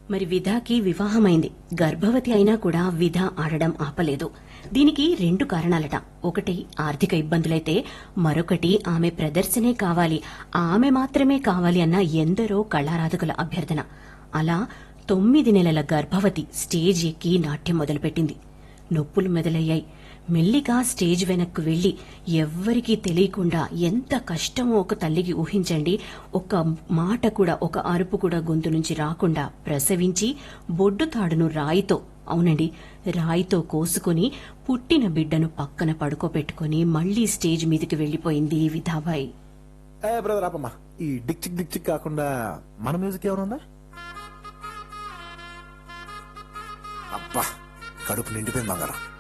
మరి విధాకి వివాహమైంది గర్భవతి అయినా కూడా విధ ఆడడం ఆపలేదు దీనికి రెండు కారణాలట ఒకటి ఆర్థిక ఇబ్బందులైతే మరొకటి ఆమె ప్రదర్శనే కావాలి ఆమె మాత్రమే కావాలి అన్న ఎందరో కళారాధకుల అభ్యర్థన అలా తొమ్మిది నెలల గర్భవతి స్టేజ్ ఎక్కి నాట్యం మొదలుపెట్టింది నొప్పులు మొదలయ్యాయి మెల్లిగా స్టేజ్ వెనక్కు వెళ్లి ఎవ్వరికీ తెలియకుండా ఎంత కష్టమో ఒక తల్లికి ఊహించండి ఒక మాట కూడా ఒక అరుపు కూడా గొంతు నుంచి రాకుండా ప్రసవించి బొడ్డు తాడును రాయితో అవునండి రాయితో కోసుకుని పుట్టిన బిడ్డను పక్కన పడుకోబెట్టుకుని మళ్లీ స్టేజ్ మీదకి వెళ్లిపోయింది విధాబాయి ఏ బ్రదర్ ఆపమ్మా ఈ డిక్ చిక్ డిక్ చిక్ కాకుండా మన మ్యూజిక్ ఏమైనా ఉందా అబ్బా కడుపు నిండిపోయింది బంగారం